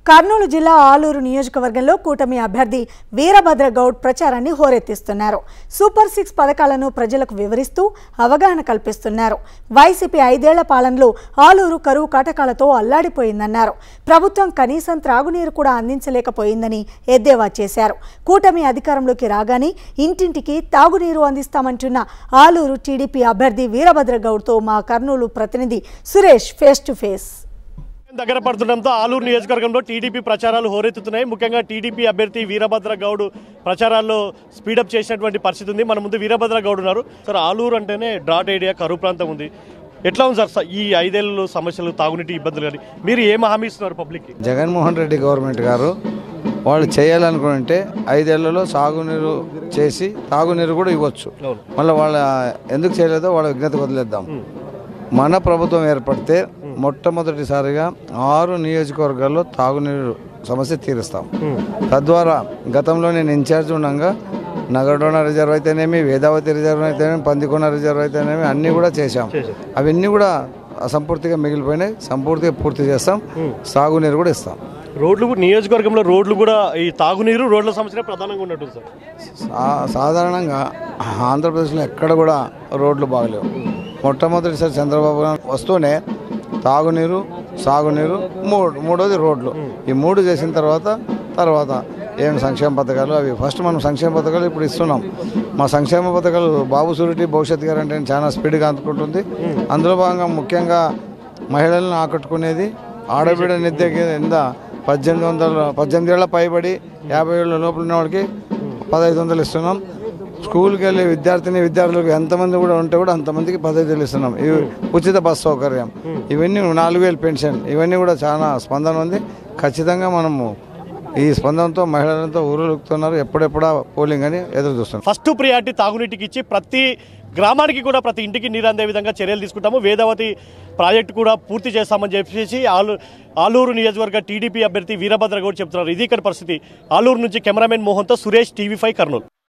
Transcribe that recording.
కర్నూలు జిల్లా ఆలూరు నియోజకవర్గంలో కూటమి అభ్యర్థి వీరభద్ర గౌడ్ ప్రచారాన్ని హోరెత్తిస్తున్నారు సూపర్ సిక్స్ పథకాలను ప్రజలకు వివరిస్తూ అవగాహన కల్పిస్తున్నారు వైసీపీ ఐదేళ్ల పాలనలో ఆలూరు కరువు కాటకాలతో అల్లాడిపోయిందన్నారు ప్రభుత్వం కనీసం త్రాగునీరు కూడా అందించలేకపోయిందని ఎద్దేవా చేశారు కూటమి అధికారంలోకి రాగానే ఇంటింటికి తాగునీరు అందిస్తామంటున్న ఆలూరు టీడీపీ అభ్యర్థి వీరభద్ర గౌడ్తో మా కర్నూలు ప్రతినిధి సురేష్ ఫేస్ టు ఫేస్ దగ్గర పడుతుండడంతో ఆలూరు నియోజకవర్గంలో టీడీపీ ప్రచారాలు హోరెత్తుతున్నాయి ముఖ్యంగా టీడీపీ అభ్యర్థి వీరభద్ర గౌడ్ ప్రచారాల్లో స్పీడప్ చేసినటువంటి పరిస్థితి ఉంది మన ముందు వీరభద్ర గౌడ్ ఉన్నారు సార్ ఆలూరు అంటేనే డ్రాట్ ఏరియా కరువు ప్రాంతం ఉంది ఎట్లా ఉంది సార్ స- ఈ ఐదేళ్ళు సమస్యలు తాగునీటి ఇబ్బందులు కానీ మీరు ఏం హామీ ఇస్తున్నారు పబ్లిక్కి జగన్మోహన్ రెడ్డి గవర్నమెంట్ గారు వాళ్ళు చేయాలనుకుంటే ఐదేళ్లలో సాగునీరు చేసి తాగునీరు కూడా ఇవ్వచ్చు అవును. మళ్ళీ వాళ్ళ ఎందుకు చేయలేదో వాళ్ళ విజ్ఞత వదిలేద్దాం మన ప్రభుత్వం ఏర్పడితే మొట్టమొదటిసారిగా ఆరు నియోజకవర్గాల్లో తాగునీరు సమస్య తీరుస్తాం తద్వారా గతంలో నేను ఇన్ఛార్జ్ ఉండగా నగడోన రిజర్వ్ అయితేనేమి వేదావతి రిజర్వ్ అయితేనేమి పందికొండ రిజర్వ్ అయితేనేమి అన్నీ కూడా చేశాం అవన్నీ కూడా అసంపూర్తిగా మిగిలిపోయినాయి సంపూర్తిగా పూర్తి చేస్తాం సాగునీరు కూడా ఇస్తాం రోడ్లు కూడా- నియోజకవర్గంలో రోడ్లు కూడా ఈ తాగునీరు రోడ్ల సమస్య ప్రధానంగా ఉన్నట్టు సార్ సా- సాధారణంగా ఆంధ్రప్రదేశ్లో ఎక్కడ కూడా రోడ్లు బాగలేవు మొట్టమొదటిసారి చంద్రబాబు నాయుడు వస్తూనే తాగునీరు సాగునీరు మూడు మూడోది రోడ్లు ఈ మూడు చేసిన తర్వాత తర్వాత ఏం సంక్షేమ పథకాలు అవి ఫస్ట్ మనం సంక్షేమ పథకాలు ఇప్పుడు ఇస్తున్నాం మా సంక్షేమ పథకాలు బాబు సూరిటీ భవిష్యత్ గారు అంటే చాలా స్పీడ్గా అందుకుంటుంది అందులో భాగంగా ముఖ్యంగా మహిళలను ఆకట్టుకునేది ఆడబిడ్డ నిద్య కింద పద్దెనిమిది వందల పద్దెనిమిది ఏళ్ళ పైబడి యాభై ఏళ్ళ లోపల ఉన్న వాళ్ళకి పదహైదు వందలు ఇస్తున్నాం స్కూల్కి వెళ్ళే విద్యార్థిని విద్యార్థులకు ఎంతమంది కూడా ఉంటే కూడా అంతమందికి పదహైదు వేలు ఇస్తున్నాం ఇవి ఉచిత బస్ సౌకర్యం ఇవన్నీ నాలుగు వేలు పెన్షన్ ఇవన్నీ కూడా చాలా స్పందన ఉంది ఖచ్చితంగా మనము ఈ స్పందనతో మహిళలతో ఊరులుకుతున్నారు ఎప్పుడెప్పుడా పోలింగ్ అని ఎదురు చూస్తున్నాం ఫస్ట్ ప్రియారిటీ తాగునీటికి ఇచ్చి ప్రతి గ్రామానికి కూడా ప్రతి ఇంటికి నీరు అందే విధంగా చర్యలు తీసుకుంటాము వేదావతి ప్రాజెక్టు కూడా పూర్తి చేస్తామని చెప్పేసి ఆలు ఆలూరు నియోజకవర్గ టీడీపీ అభ్యర్థి వీరభద్ర గౌడ్ చెప్తున్నారు ఇది ఇక్కడ పరిస్థితి ఆలూరు నుంచి కెమెరామెన్ మోహన్తో సురేష్ టీవీ ఫైవ్ కర్నూలు